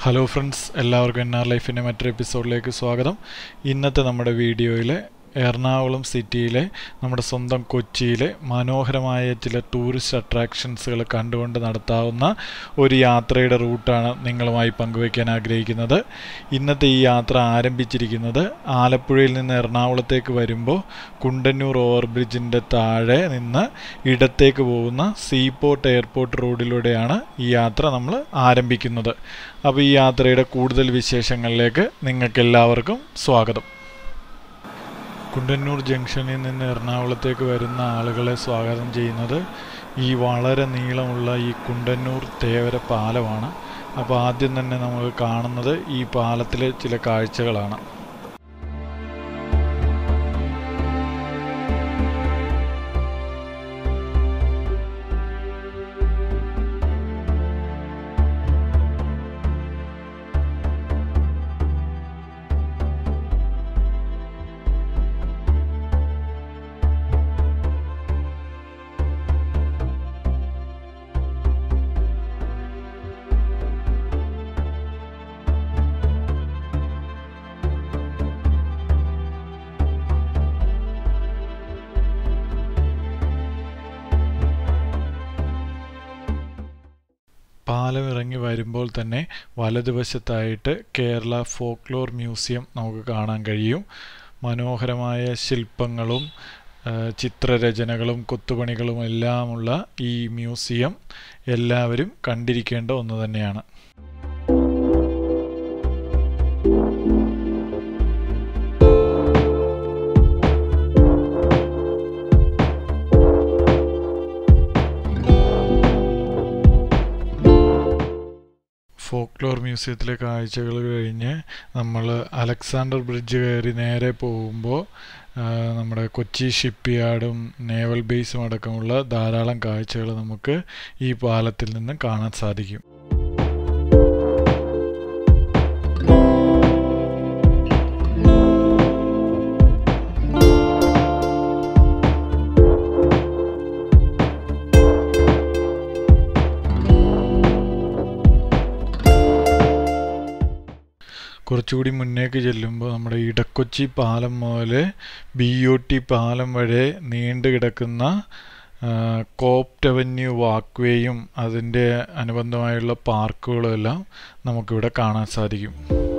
hello friends എല്ലാവർക്കും N R ലൈഫിൻ്റെ മറ്റൊരു എപ്പിസോഡിലേക്ക് സ്വാഗതം ഇന്നത്തെ നമ്മുടെ വീഡിയോയിൽ എറണാകുളം സിറ്റിയിലെ നമ്മുടെ സ്വന്തം കൊച്ചിയിലെ മനോഹരമായ ചില ടൂറിസ്റ്റ് അട്രാക്ഷൻസുകൾ കണ്ടുകൊണ്ട് നടത്താവുന്ന ഒരു യാത്രയുടെ റൂട്ടാണ് നിങ്ങളുമായി പങ്കുവയ്ക്കാൻ ആഗ്രഹിക്കുന്നത് ഇന്നത്തെ ഈ യാത്ര ആരംഭിച്ചിരിക്കുന്നത് ആലപ്പുഴയിൽ നിന്ന് എറണാകുളത്തേക്ക് വരുമ്പോൾ കുണ്ടന്നൂർ ഓവർ ബ്രിഡ്ജിൻ്റെ താഴെ നിന്ന് ഇടത്തേക്ക് പോകുന്ന സീപോർട്ട് എയർപോർട്ട് റോഡിലൂടെയാണ് ഈ യാത്ര നമ്മൾ ആരംഭിക്കുന്നത് അപ്പോൾ ഈ യാത്രയുടെ കൂടുതൽ വിശേഷങ്ങളിലേക്ക് നിങ്ങൾക്ക് എല്ലാവർക്കും സ്വാഗതം കുണ്ടന്നൂർ ജംഗ്ഷനിൽ നിന്ന് എറണാകുളത്തേക്ക് വരുന്ന ആളുകളെ സ്വാഗതം ചെയ്യുന്നത് ഈ വളരെ നീളമുള്ള ഈ കുണ്ടന്നൂർ തേവര പാലമാണ് അപ്പോൾ ആദ്യം തന്നെ നമ്മൾ കാണുന്നത് ഈ പാലത്തിലെ ചില കാഴ്ചകളാണ് പാലം ഇറങ്ങി വരുമ്പോൾ തന്നെ വലതുവശത്തായിട്ട് കേരള ഫോക്ലോർ മ്യൂസിയം നമുക്ക് കാണാൻ കഴിയും മനോഹരമായ ശില്പങ്ങളും ചിത്രരചനകളും കൊത്തുപണികളും എല്ലാമുള്ള ഈ മ്യൂസിയം എല്ലാവരും കണ്ടിരിക്കേണ്ട ഒന്ന് തന്നെയാണ് ഫോക്ലോർ മ്യൂസിയത്തിലെ കാഴ്ചകൾ കഴിഞ്ഞ് നമ്മൾ അലക്സാണ്ടർ ബ്രിഡ്ജ് കയറി നേരെ പോകുമ്പോൾ നമ്മുടെ കൊച്ചി ഷിപ്പ് യാർഡും നേവൽ ബേസും അടക്കമുള്ള ധാരാളം കാഴ്ചകൾ നമുക്ക് ഈ പാലത്തിൽ നിന്ന് കാണാൻ സാധിക്കും കുറച്ചുകൂടി മുന്നേക്ക് ചെല്ലുമ്പോൾ നമ്മുടെ ഇടക്കൊച്ചി പാലം മുതൽ ബി ഒ ടി പാലം വരെ നീണ്ടു കിടക്കുന്ന കോപ്റ്റ് അവന്യൂ വാക്വേയും അതിൻ്റെ അനുബന്ധമായുള്ള പാർക്കുകളും എല്ലാം നമുക്കിവിടെ കാണാൻ സാധിക്കും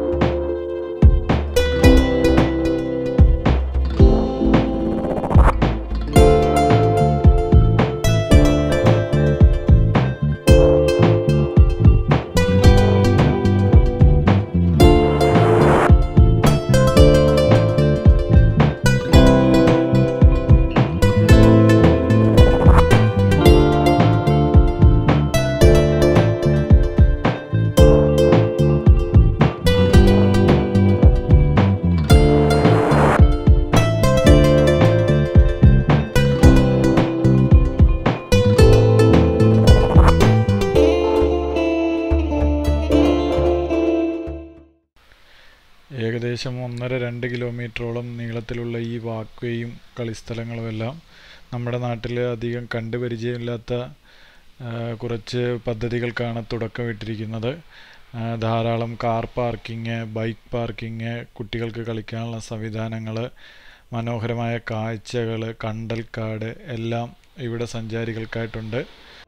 ഏകദേശം ഒന്നര രണ്ട് കിലോമീറ്ററോളം നീളത്തിലുള്ള ഈ വാക്വേയും കളിസ്ഥലങ്ങളുമെല്ലാം നമ്മുടെ നാട്ടിൽ അധികം കണ്ടുപരിചയമില്ലാത്ത കുറച്ച് പദ്ധതികൾക്കാണ് തുടക്കമിട്ടിരിക്കുന്നത് ധാരാളം കാർ പാർക്കിങ് ബൈക്ക് പാർക്കിങ് കുട്ടികൾക്ക് കളിക്കാനുള്ള സംവിധാനങ്ങൾ മനോഹരമായ കാഴ്ചകൾ കണ്ടൽക്കാട് എല്ലാം ഇവിടെ സഞ്ചാരികൾക്കായിട്ടുണ്ട്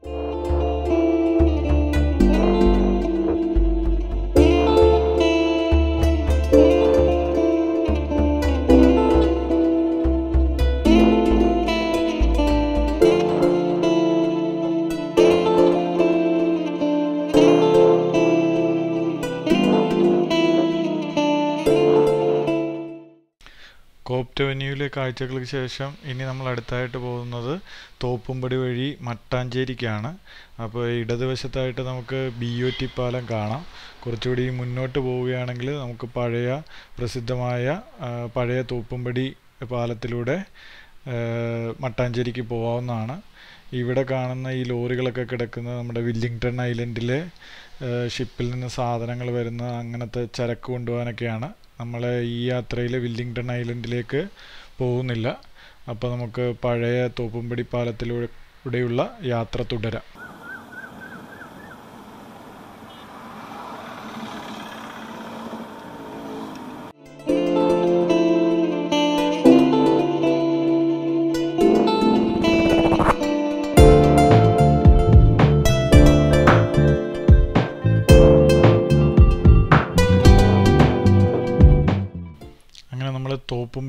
കോപ്റ്റ് അവന്യൂവിലെ കാഴ്ചകൾക്ക് ശേഷം ഇനി നമ്മൾ അടുത്തായിട്ട് പോകുന്നത് തോപ്പുംപടി വഴി മട്ടാഞ്ചേരിക്കാണ് അപ്പോൾ ഇടതുവശത്തായിട്ട് നമുക്ക് ബി ഒ ടി പാലം കാണാം കുറച്ചുകൂടി മുന്നോട്ട് പോവുകയാണെങ്കിൽ നമുക്ക് പഴയ പ്രസിദ്ധമായ പഴയ തോപ്പുംപടി പാലത്തിലൂടെ മട്ടാഞ്ചേരിക്ക് പോകാവുന്നതാണ് ഇവിടെ കാണുന്ന ഈ ലോറികളൊക്കെ കിടക്കുന്നത് നമ്മുടെ വില്ലിംഗ്ടൺ ഐലൻഡിലെ ഷിപ്പിൽ നിന്ന് സാധനങ്ങൾ വരുന്ന അങ്ങനത്തെ ചരക്ക് കൊണ്ടുപോകാനൊക്കെയാണ് നമ്മൾ ഈ യാത്രയിൽ വില്ലിംഗ്ടൺ ഐലൻഡിലേക്ക് പോകുന്നില്ല അപ്പോൾ നമുക്ക് പഴയ തോപ്പുംപടി പാലത്തിലൂടെയുള്ള യാത്ര തുടരാം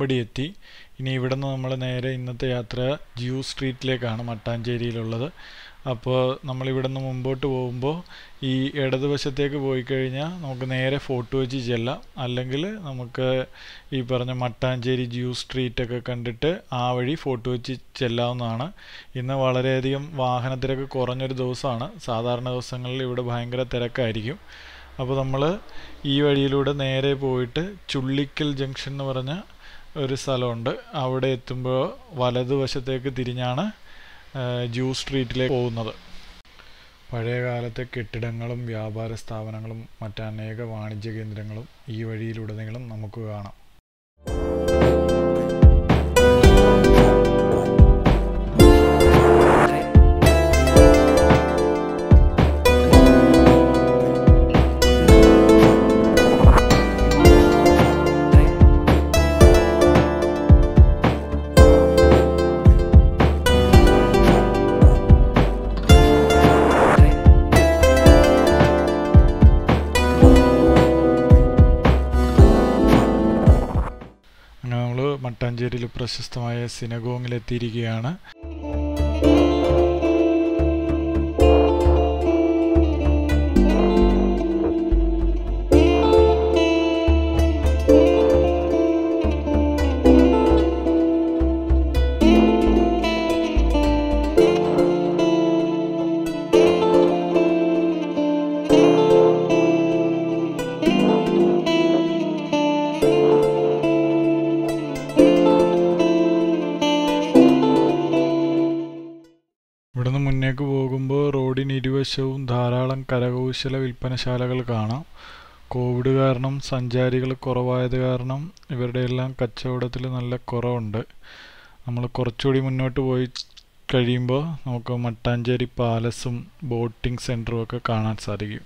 പാമ്പടി എത്തി ഇനി ഇവിടെ നിന്ന് നമ്മൾ നേരെ ഇന്നത്തെ യാത്ര ജിയു സ്ട്രീറ്റിലേക്കാണ് മട്ടാഞ്ചേരിയിലുള്ളത് അപ്പോൾ നമ്മൾ ഇവിടെ നിന്ന് മുമ്പോട്ട് പോകുമ്പോൾ ഈ ഇടതുവശത്തേക്ക് പോയി കഴിഞ്ഞാൽ നമുക്ക് നേരെ ഫോർട്ട് കൊച്ചി ചെല്ലാം അല്ലെങ്കിൽ നമുക്ക് ഈ പറഞ്ഞ മട്ടാഞ്ചേരി ജിയു സ്ട്രീറ്റൊക്കെ കണ്ടിട്ട് ആ വഴി ഫോർട്ട് കൊച്ചി ചെല്ലാവുന്നതാണ് ഇന്ന് വളരെയധികം വാഹനത്തിരക്ക് കുറഞ്ഞൊരു ദിവസമാണ് സാധാരണ ദിവസങ്ങളിൽ ഇവിടെ ഭയങ്കര തിരക്കായിരിക്കും അപ്പോൾ നമ്മൾ ഈ വഴിയിലൂടെ നേരെ പോയിട്ട് ചുള്ളിക്കൽ ജംഗ്ഷൻ എന്ന് പറഞ്ഞ ഒരു സ്ഥലമുണ്ട് അവിടെ എത്തുമ്പോൾ വലതുവശത്തേക്ക് തിരിഞ്ഞാണ് ജൂ സ്ട്രീറ്റിലേക്ക് പോകുന്നത് പഴയ കാലത്തെ കെട്ടിടങ്ങളും വ്യാപാര സ്ഥാപനങ്ങളും മറ്റനേക വാണിജ്യ കേന്ദ്രങ്ങളും ഈ വഴിയിലുടനീളം നമുക്ക് കാണാം അങ്ങനെ നമ്മൾ മട്ടാഞ്ചേരിയിൽ പ്രശസ്തമായ സിനഗോങ്ങിലെത്തിയിരിക്കുകയാണ് ഇവിടുന്ന് മുന്നേക്ക് പോകുമ്പോൾ റോഡിന് ഇരുവശവും ധാരാളം കരകൗശല വിൽപ്പനശാലകൾ കാണാം കോവിഡ് കാരണം സഞ്ചാരികൾ കുറവായത് കാരണം ഇവരുടെ എല്ലാം കച്ചവടത്തിൽ നല്ല കുറവുണ്ട് നമ്മൾ കുറച്ചുകൂടി മുന്നോട്ട് പോയി കഴിയുമ്പോൾ നമുക്ക് മട്ടാഞ്ചേരി പാലസും ബോട്ടിംഗ് സെൻറ്ററും ഒക്കെ കാണാൻ സാധിക്കും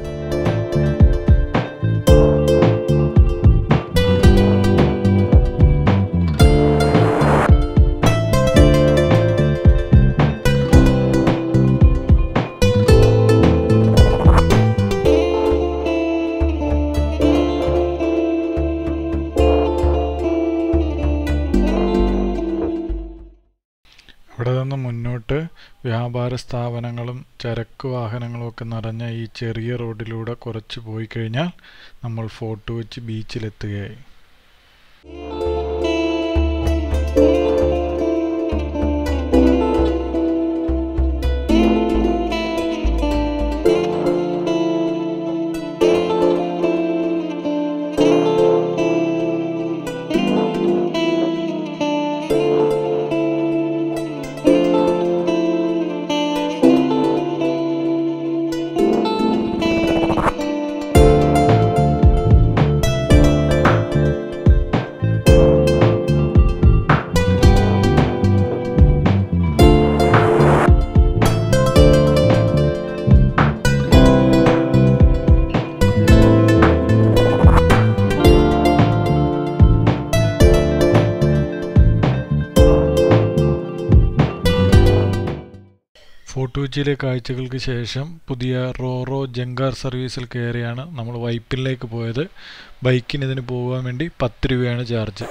ഇവിടെ നിന്ന് മുന്നോട്ട് വ്യാപാര സ്ഥാപനങ്ങളും ചരക്ക് വാഹനങ്ങളും ഒക്കെ നിറഞ്ഞ ഈ ചെറിയ റോഡിലൂടെ കുറച്ച് പോയി കഴിഞ്ഞാൽ നമ്മൾ ഫോർട്ട് കൊച്ചി ബീച്ചിലെത്തുകയായി ഫോർട്ട് കൊച്ചിയിലെ കാഴ്ചകൾക്ക് ശേഷം പുതിയ റോറോ ജങ്കാർ സർവീസിൽ കയറിയാണ് നമ്മൾ വൈപ്പിനിലേക്ക് പോയത് ബൈക്കിന് ഇതിന് പോകാൻ വേണ്ടി പത്ത് രൂപയാണ് ചാർജ്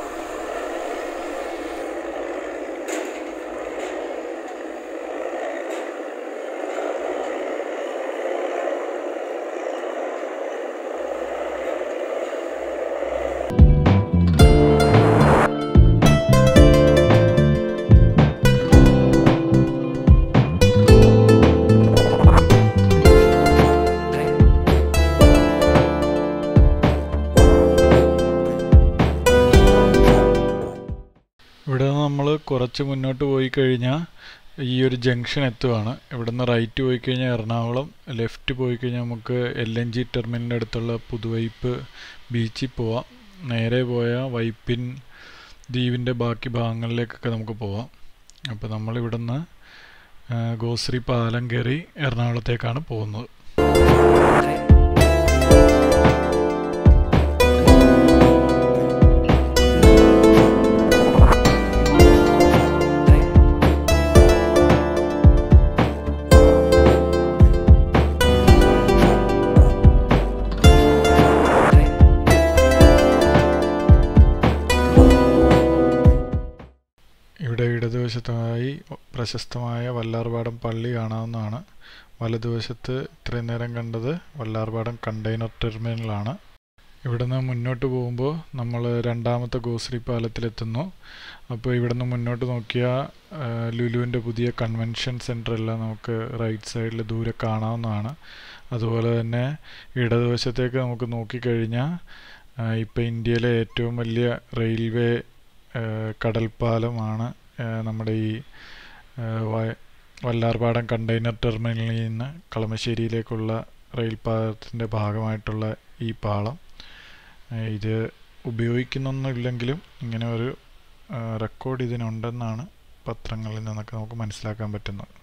ഇവിടെ നിന്ന് നമ്മൾ കുറച്ച് മുന്നോട്ട് പോയി കഴിഞ്ഞാൽ ഈ ഒരു ജംഗ്ഷൻ എത്തുവാണ് ഇവിടെ നിന്ന് റൈറ്റ് പോയി കഴിഞ്ഞാൽ എറണാകുളം ലെഫ്റ്റ് പോയി കഴിഞ്ഞാൽ നമുക്ക് എൽ എൻ ജി ടെർമിനലിൻ്റെ അടുത്തുള്ള പുതുവൈപ്പ് ബീച്ചിൽ പോവാം നേരെ പോയാൽ വൈപ്പിൻ ദ്വീപിൻ്റെ ബാക്കി ഭാഗങ്ങളിലേക്കൊക്കെ നമുക്ക് പോവാം അപ്പോൾ നമ്മൾ ഇവിടുന്ന് ഗോശ്രീ പാലം കയറി എറണാകുളത്തേക്കാണ് പോകുന്നത് ഇടതുവശത്തായി പ്രശസ്തമായ വല്ലാർപാടം പള്ളി കാണാവുന്നതാണ് വലതുവശത്ത് ഇത്രയും നേരം കണ്ടത് വല്ലാർപാടം കണ്ടെയ്നർ ടെർമിനലാണ് ഇവിടുന്ന് മുന്നോട്ട് പോകുമ്പോൾ നമ്മൾ രണ്ടാമത്തെ ഗോശ്രീ പാലത്തിലെത്തുന്നു അപ്പോൾ ഇവിടുന്ന് മുന്നോട്ട് നോക്കിയാൽ ലുലുവിൻ്റെ പുതിയ കൺവെൻഷൻ സെൻറ്റർ എല്ലാം നമുക്ക് റൈറ്റ് സൈഡിൽ ദൂരെ കാണാവുന്നതാണ് അതുപോലെ തന്നെ ഇടതുവശത്തേക്ക് നമുക്ക് നോക്കിക്കഴിഞ്ഞാൽ ഇപ്പോൾ ഇന്ത്യയിലെ ഏറ്റവും വലിയ റെയിൽവേ കടൽപ്പാലമാണ് നമ്മുടെ ഈ വല്ലാർപാടം കണ്ടെയ്നർ ടെർമിനലിൽ നിന്ന് കളമശ്ശേരിയിലേക്കുള്ള റെയിൽ പാലത്തിൻ്റെ ഭാഗമായിട്ടുള്ള ഈ പാളം ഇത് ഉപയോഗിക്കുന്നൊന്നുമില്ലെങ്കിലും ഇങ്ങനെ ഒരു റെക്കോർഡ് ഇതിനുണ്ടെന്നാണ് പത്രങ്ങളിൽ നിന്നൊക്കെ നമുക്ക് മനസ്സിലാക്കാൻ പറ്റുന്നത്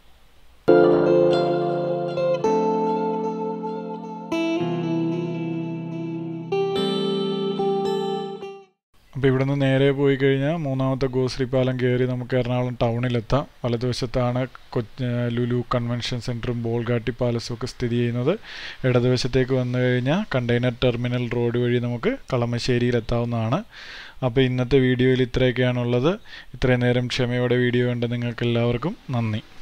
അപ്പോൾ ഇവിടെ നിന്ന് നേരെ പോയി കഴിഞ്ഞാൽ മൂന്നാമത്തെ ഗോശ്രീ പാലം കയറി നമുക്ക് എറണാകുളം ടൗണിലെത്താം വലതുവശത്താണ് കൊച്ചി ലുലു കൺവെൻഷൻ സെൻറ്ററും ബോൾഗാട്ടി പാലസും ഒക്കെ സ്ഥിതി ചെയ്യുന്നത് ഇടതുവശത്തേക്ക് വന്നു കഴിഞ്ഞാൽ കണ്ടെയ്നർ ടെർമിനൽ റോഡ് വഴി നമുക്ക് കളമശ്ശേരിയിലെത്താവുന്നതാണ് അപ്പോൾ ഇന്നത്തെ വീഡിയോയിൽ ഇത്രയൊക്കെയാണുള്ളത് ഇത്രയും നേരം ക്ഷമയോടെ വീഡിയോ കണ്ട നിങ്ങൾക്ക് എല്ലാവർക്കും നന്ദി